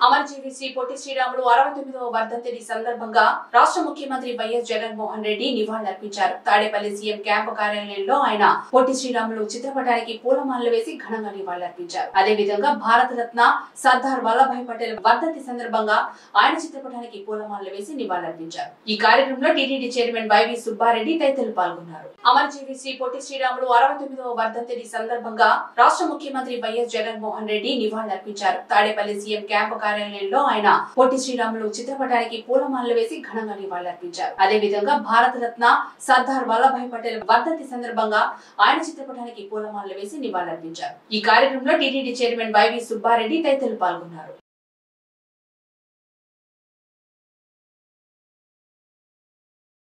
అమరజీవి శ్రీ పొట్టి శ్రీరాములు అరవై తొమ్మిదవ వర్ధంతిని సందర్భంగా రాష్ట్ర ముఖ్యమంత్రి వైఎస్ జగన్మోహన్ రెడ్డి నివాళులర్పించారు తాడేపల్లి సీఎం క్యాంపు కార్యాలయంలో ఆయన పొట్టి శ్రీరాములు చిత్రపటానికి పూలమాలలు వేసి ఘనంగా నివాళులర్పించారు అదే విధంగా భారత రత్న సర్దార్ వల్లభాయ్ పటేల్ వర్ధంతి సందర్భంగా ఆయన చిత్రపటానికి పూలమాలలు వేసి నివాళులర్పించారు ఈ కార్యక్రమంలో టీటీడీ చైర్మన్ వైవి సుబ్బారెడ్డి తదితరులు పాల్గొన్నారు అమరజీవి శ్రీ పొట్టి శ్రీరాములు అరవై తొమ్మిదవ వర్ధంతిని సందర్భంగా రాష్ట్ర ముఖ్యమంత్రి వైఎస్ జగన్మోహన్ రెడ్డి నివాళులర్పించారు తాడేపల్లి సీఎం క్యాంపు కార్యాలయంలో ఆయన పొట్టి శ్రీరాములు చిత్రపటానికి పూలమాలలు వేసి ఘనంగా నివాళులర్పించారు అదే విధంగా భారత రత్న సర్దార్ వల్లభాయ్ పటేల్ వర్ధంతి సందర్భంగా ఆయన చిత్రపటానికి పూలమాలలు వేసి నివాళులర్పించారు ఈ కార్యక్రమంలో టీటీడీ చైర్మన్ వైవి సుబ్బారెడ్డి తదితరులు పాల్గొన్నారు